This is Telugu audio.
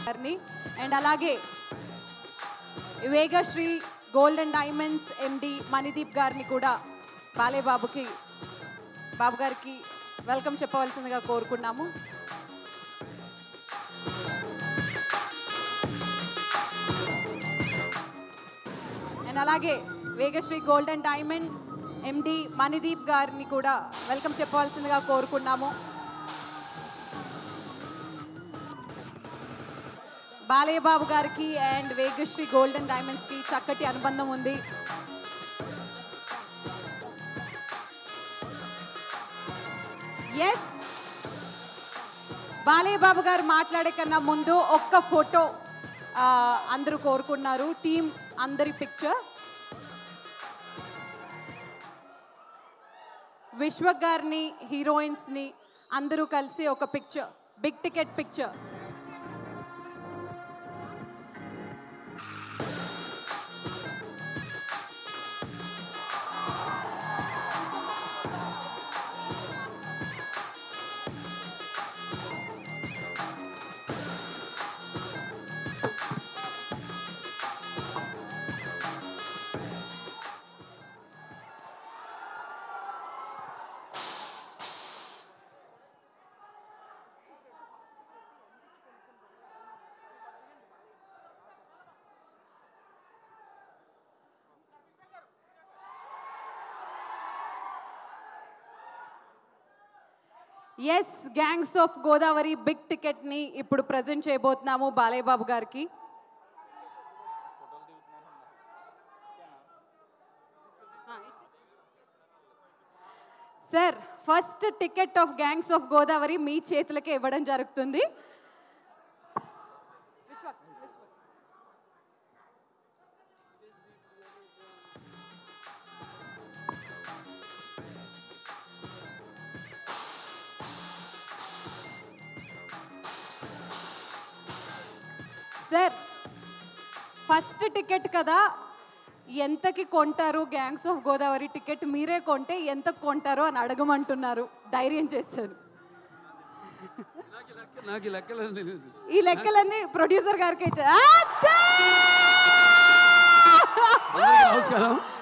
గారిని అండ్ అలాగే Vegasri gold and diamonds MD Manideep గారిని కూడా బాలే బాబుకి బాబు గారికి వెల్కమ్ చెప్పవలసిందిగా కోరుకున్నాము అండ్ అలాగే Vegasri gold and diamond MD Manideep గారిని కూడా వెల్కమ్ చెప్పవలసిందిగా కోరుకున్నాము బాలయ్య బాబు గారికి and Vegasri gold and diamonds కి చక్కటి అనుబంధం ఉంది ఎస్ బాలయ్య బాబు గారు మాట్లాడే కన్నా ముందు ఒక్క ఫోటో ఆ, అందరూ కోరుకున్నారు టీం అందరి పిక్చర్ విశ్వ గారిని హీరోయిన్స్ని అందరూ కలిసి ఒక పిక్చర్ బిగ్ టికెట్ పిక్చర్ ఎస్ gangs of Godavari big ticket ని ఇప్పుడు ప్రజెంట్ చేయబోతున్నాము బాలయ్య బాబు గారికి sir first ticket of gangs of Godavari మీ చేతులకే ఇవ్వడం జరుగుతుంది సార్ ఫస్ట్ టికెట్ కదా ఎంతకి కొంటారు గ్యాంగ్స్ ఆఫ్ గోదావరి టికెట్ మీరే కొంటే ఎంత కొంటారు అని అడగమంటున్నారు ధైర్యం చేశారు నాకు ఈ లెక్క నాకు ఈ లెక్కలు తెలియదు ఈ లెక్కలన్నీ ప్రొడ్యూసర్ గారికి ఇచ్చారు అందరికీ నమస్కారం